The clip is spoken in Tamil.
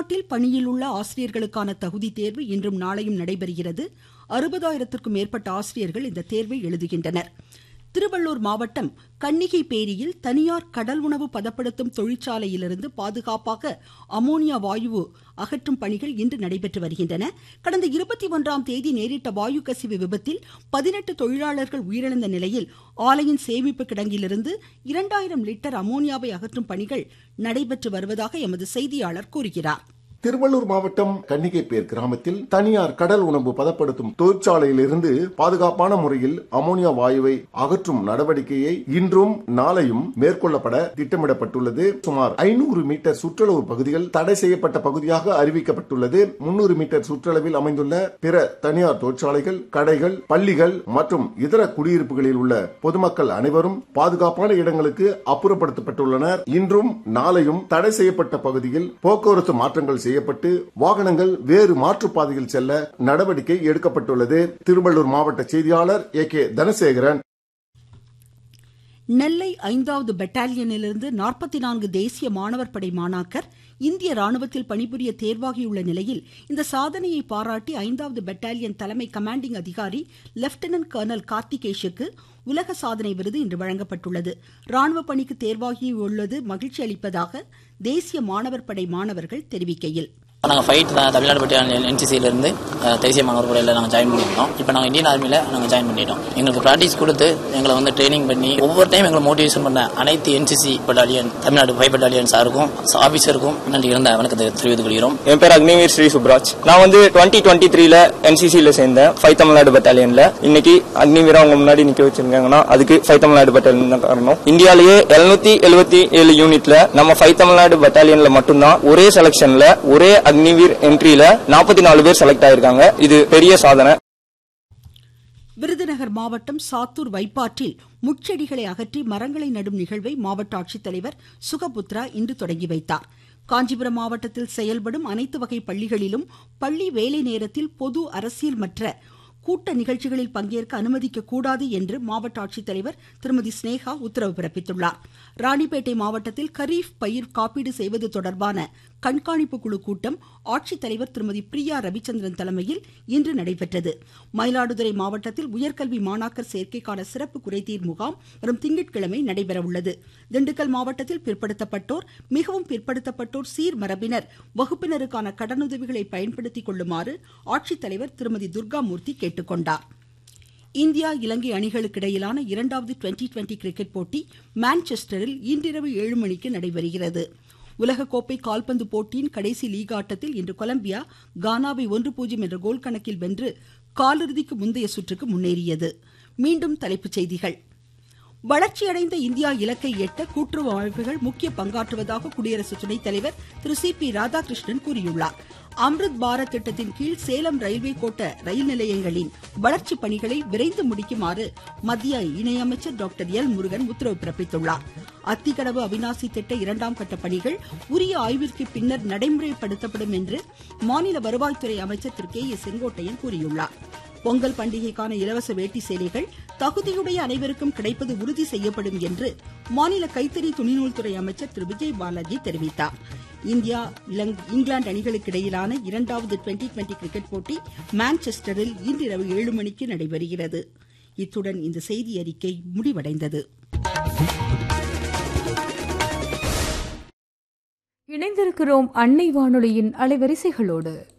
தமிழ்நாட்டில் பணியில் உள்ள ஆசிரியர்களுக்கான தகுதி தேர்வு இன்றும் நாளையும் நடைபெறுகிறது அறுபதாயிரத்திற்கும் மேற்பட்ட ஆசிரியர்கள் இந்த தேர்வை எழுதுகின்றனர் திருவள்ளூர் மாவட்டம் கன்னிகைப்பேரியில் தனியார் கடல் உணவு பதப்படுத்தும் தொழிற்சாலையிலிருந்து பாதுகாப்பாக அமோனியா வாயு அகற்றும் பணிகள் இன்று நடைபெற்று வருகின்றன கடந்த இருபத்தி ஒன்றாம் தேதி நேரிட்ட வாயு கசிவு விபத்தில் பதினெட்டு தொழிலாளர்கள் உயிரிழந்த நிலையில் ஆலையின் சேமிப்பு கிடங்கிலிருந்து இரண்டாயிரம் லிட்டர் அமோனியாவை அகற்றும் பணிகள் நடைபெற்று வருவதாக எமது செய்தியாளர் கூறுகிறார் திருவள்ளூர் மாவட்டம் கன்னிகைப்பேர் கிராமத்தில் தனியார் கடல் உணவு பதப்படுத்தும் தொழிற்சாலையிலிருந்து பாதுகாப்பான முறையில் அமோனியா வாயுவை அகற்றும் நடவடிக்கையை இன்றும் நாளையும் மேற்கொள்ளப்பட திட்டமிடப்பட்டுள்ளது சுமார் ஐநூறு மீட்டர் சுற்றளவு பகுதிகள் தடை செய்யப்பட்ட பகுதியாக அறிவிக்கப்பட்டுள்ளது முன்னூறு மீட்டர் சுற்றளவில் அமைந்துள்ள பிற தனியார் தொழிற்சாலைகள் கடைகள் பள்ளிகள் மற்றும் இதர குடியிருப்புகளில் உள்ள பொதுமக்கள் அனைவரும் பாதுகாப்பான இடங்களுக்கு அப்புறப்படுத்தப்பட்டுள்ளனர் இன்றும் நாளையும் தடை செய்யப்பட்ட பகுதியில் போக்குவரத்து மாற்றங்கள் செய்ய செய்யப்பட்டு வாகனங்கள் வேறு மாற்றுப்பாதையில் செல்ல நடவடிக்கை எடுக்கப்பட்டுள்ளது திருவள்ளூர் மாவட்ட செய்தியாளர் ஏ கே தனசேகரன் நெல்லை ஐந்தாவது பெட்டாலியனிலிருந்து நாற்பத்தி நான்கு தேசிய மாணவர் படை மாணாக்கர் இந்திய ராணுவத்தில் பணிபுரிய தேர்வாகியுள்ள நிலையில் இந்த சாதனையை பாராட்டி ஐந்தாவது பெட்டாலியன் தலைமை கமாண்டிங் அதிகாரி லெப்டினன்ட் கர்னல் கார்த்திகேஷுக்கு உலக சாதனை விருது இன்று வழங்கப்பட்டுள்ளது ராணுவ பணிக்கு தேர்வாகியுள்ளது மகிழ்ச்சி அளிப்பதாக தேசிய மாணவர் படை மாணவர்கள் தெரிவிக்கையில் நாங்கள் ஃபைட் தான் தமிழ்நாடு பட்டியல் என்சிசியிலேருந்து தேசிய மாணவர் படையில் நாங்கள் ஜாயின் பண்ணியிருந்தோம் இப்போ நாங்கள் இந்தியன் ஆர்மியில் நாங்கள் ஜாயின் பண்ணிட்டோம் எங்களுக்கு ப்ராக்டிஸ் கொடுத்து எங்களை வந்து ட்ரைனிங் பண்ணி ஒவ்வொரு டைம் எங்களை மோட்டிவேஷன் பண்ண அனைத்து NCC battalion Tamil Nadu five battalion சாருக்கும் ஆஃபீஸருக்கும் நன்றி இருந்த வணக்கத்தை தெரிவித்துக் கொள்கிறோம் என் பேர் அக்னிவீர் ஸ்ரீ சுப்ராஜ் நான் வந்து டுவெண்ட்டி டுவெண்ட்டி த்ரீல என்சிசியில் சேர்ந்தேன் ஃபைவ் தமிழ்நாடு பட்டாலியன்ல இன்னைக்கு அக்னிவீரா அவங்க முன்னாடி நிக்க வச்சிருக்காங்கன்னா அதுக்கு ஃபைவ் தமிழ்நாடு பட்டாலியன் தான் காரணம் இந்தியாலேயே எழுநூத்தி எழுபத்தி ஏழு யூனிட்ல நம்ம ஃபைவ் தமிழ்நாடு பட்டாலியன்ல மட்டும்தான் ஒரே செலக்ஷன்ல ஒரே அக்னிவீர் என்ட்ரியில நாற்பத்தி நாலு பேர் செலக்ட் ஆயிருக்காங்க இது பெரிய சாதனை விருதுநகர் மாவட்டம் சாத்தூர் வைப்பாற்றில் முட்செடிகளை அகற்றி மரங்களை நடும் நிகழ்வை மாவட்ட ஆட்சித்தலைவர் சுகபுத்ரா இன்று தொடங்கி வைத்தார் காஞ்சிபுரம் மாவட்டத்தில் செயல்படும் அனைத்து வகை பள்ளிகளிலும் பள்ளி வேலை நேரத்தில் பொது அரசியல் மற்ற கூட்ட நிகழ்ச்சிகளில் பங்கேற்க அனுமதிக்க கூடாது என்று மாவட்ட ஆட்சித்தலைவர் திருமதி ஸ்னேகா உத்தரவு பிறப்பித்துள்ளார் ராணிப்பேட்டை மாவட்டத்தில் கரீஃப் பயிர் காப்பீடு செய்வது தொடர்பான கண்காணிப்பு குழு கூட்டம் ஆட்சித்தலைவர் திருமதி பிரியா ரவிச்சந்திரன் தலைமையில் இன்று நடைபெற்றது மயிலாடுதுறை மாவட்டத்தில் உயர்கல்வி மாணாக்கர் சேர்க்கைக்கான சிறப்பு குறைதீர் முகாம் வரும் திங்கட்கிழமை நடைபெறவுள்ளது திண்டுக்கல் மாவட்டத்தில் பிற்படுத்தப்பட்டோர் மிகவும் பிற்படுத்தப்பட்டோர் சீர்மரபினர் வகுப்பினருக்கான கடனுதவிகளை பயன்படுத்திக் கொள்ளுமாறு ஆட்சித்தலைவர் திருமதி துர்காமூர்த்தி கேட்டுக்கொண்டார் இந்தியா இலங்கை அணிகளுக்கு இடையிலான இரண்டாவது டுவெண்டி டுவெண்டி கிரிக்கெட் போட்டி மான்செஸ்டரில் இன்றிரவு ஏழு மணிக்கு நடைபெறுகிறது உலகக்கோப்பை கால்பந்து போட்டியின் கடைசி லீக் ஆட்டத்தில் இன்று கொலம்பியா கானாவை ஒன்று பூஜ்ஜியம் என்ற கோல் கணக்கில் வென்று காலிறுதிக்கு முந்தைய சுற்றுக்கு முன்னேறியது மீண்டும் தலைப்புச் செய்திகள் வளர்ச்சியடைந்த இந்தியா இலக்கை எட்ட கூட்டுறவு அமைப்புகள் முக்கிய பங்காற்றுவதாக குடியரசு துணைத் தலைவர் திரு சி பி ராதாகிருஷ்ணன் கூறியுள்ளார் அம்ருத் பாரத் திட்டத்தின் கீழ் சேலம் ரயில்வே கோட்ட ரயில் நிலையங்களின் வளர்ச்சிப் பணிகளை விரைந்து முடிக்குமாறு மத்திய இணையமைச்சர் டாக்டர் எல் முருகன் உத்தரவு பிறப்பித்துள்ளார் அத்திக்கடவு அவினாசி திட்ட இரண்டாம் கட்ட பணிகள் உரிய ஆய்விற்கு பின்னர் நடைமுறைப்படுத்தப்படும் என்று மாநில வருவாய்த்துறை அமைச்சர் திரு கே ஏ செங்கோட்டையன் கூறியுள்ளார் பொங்கல் பண்டிகைக்கான இலவச வேட்டி சேலைகள் தகுதியுடைய அனைவருக்கும் கிடைப்பது உறுதி செய்யப்படும் என்று மாநில கைத்தறி துணிநூல்துறை அமைச்சர் திரு விஜய் பாலாஜி தெரிவித்தார் இந்தியா இங்கிலாந்து அணிகளுக்கு இடையிலான இரண்டாவது டுவெண்டி டுவெண்டி கிரிக்கெட் போட்டி மான்செஸ்டரில் இன்றிரவு ஏழு மணிக்கு நடைபெறுகிறது இத்துடன் இந்த செய்தி அறிக்கை முடிவடைந்தது இணைந்திருக்கிறோம் அன்னை வானொலியின் அலைவரிசைகளோடு